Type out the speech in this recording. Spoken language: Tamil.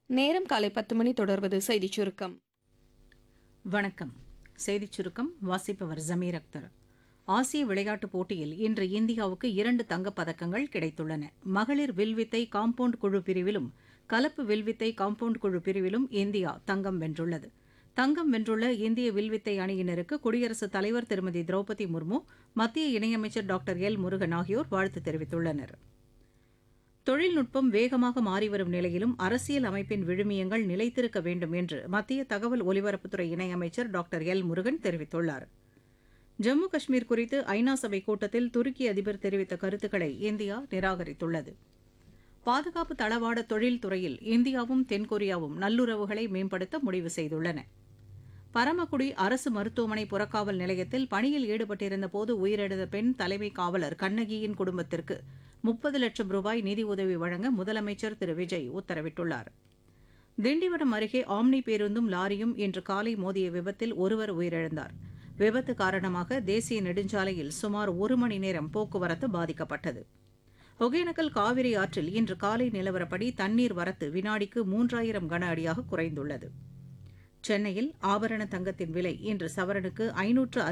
நேரம் காலை பத்து மணி தொடர்வது செய்திச் சுருக்கம் வணக்கம் செய்திச் சுருக்கம் வாசிப்பவர் ஜமீர் அக்தர் ஆசிய விளையாட்டுப் போட்டியில் இன்று இந்தியாவுக்கு இரண்டு தங்கப் பதக்கங்கள் கிடைத்துள்ளன மகளிர் வில்வித்தை காம்பவுண்ட் குழு பிரிவிலும் கலப்பு வில்வித்தை காம்பவுண்ட் குழு பிரிவிலும் இந்தியா தங்கம் வென்றுள்ளது தங்கம் வென்றுள்ள இந்திய வில்வித்தை அணியினருக்கு குடியரசுத் தலைவர் திருமதி திரௌபதி முர்மு மத்திய இணையமைச்சர் டாக்டர் எல் முருகன் ஆகியோர் வாழ்த்து தெரிவித்துள்ளனர் தொழில்நுட்பம் வேகமாக மாறிவரும் நிலையிலும் அரசியல் அமைப்பின் விழுமியங்கள் நிலைத்திருக்க வேண்டும் என்று மத்திய தகவல் ஒலிபரப்புத்துறை இணையமைச்சர் டாக்டர் எல் முருகன் தெரிவித்துள்ளார் ஜம்மு காஷ்மீர் குறித்து ஐநா சபை கூட்டத்தில் துருக்கி அதிபர் தெரிவித்த கருத்துக்களை இந்தியா நிராகரித்துள்ளது பாதுகாப்பு தளவாட தொழில் துறையில் இந்தியாவும் தென்கொரியாவும் நல்லுறவுகளை மேம்படுத்த முடிவு செய்துள்ளன பரமக்குடி அரசு மருத்துவமனை புறக்காவல் நிலையத்தில் பணியில் ஈடுபட்டிருந்த போது உயிரிழந்த பெண் தலைமை காவலர் கண்ணகியின் குடும்பத்திற்கு முப்பது லட்சம் ரூபாய் நிதி உதவி வழங்க முதலமைச்சர் திரு விஜய் உத்தரவிட்டுள்ளார் திண்டிவனம் அருகே ஆம்னி பேருந்தும் லாரியும் இன்று காலை மோதிய விபத்தில் ஒருவர் உயிரிழந்தார் விபத்து காரணமாக தேசிய நெடுஞ்சாலையில் சுமார் ஒரு மணி நேரம் போக்குவரத்து பாதிக்கப்பட்டது ஒகேனக்கல் காவிரி ஆற்றில் இன்று காலை நிலவரப்படி தண்ணீர் வரத்து வினாடிக்கு மூன்றாயிரம் கன அடியாக குறைந்துள்ளது சென்னையில் ஆபரண தங்கத்தின் விலை இன்று சவரனுக்கு ஐநூற்று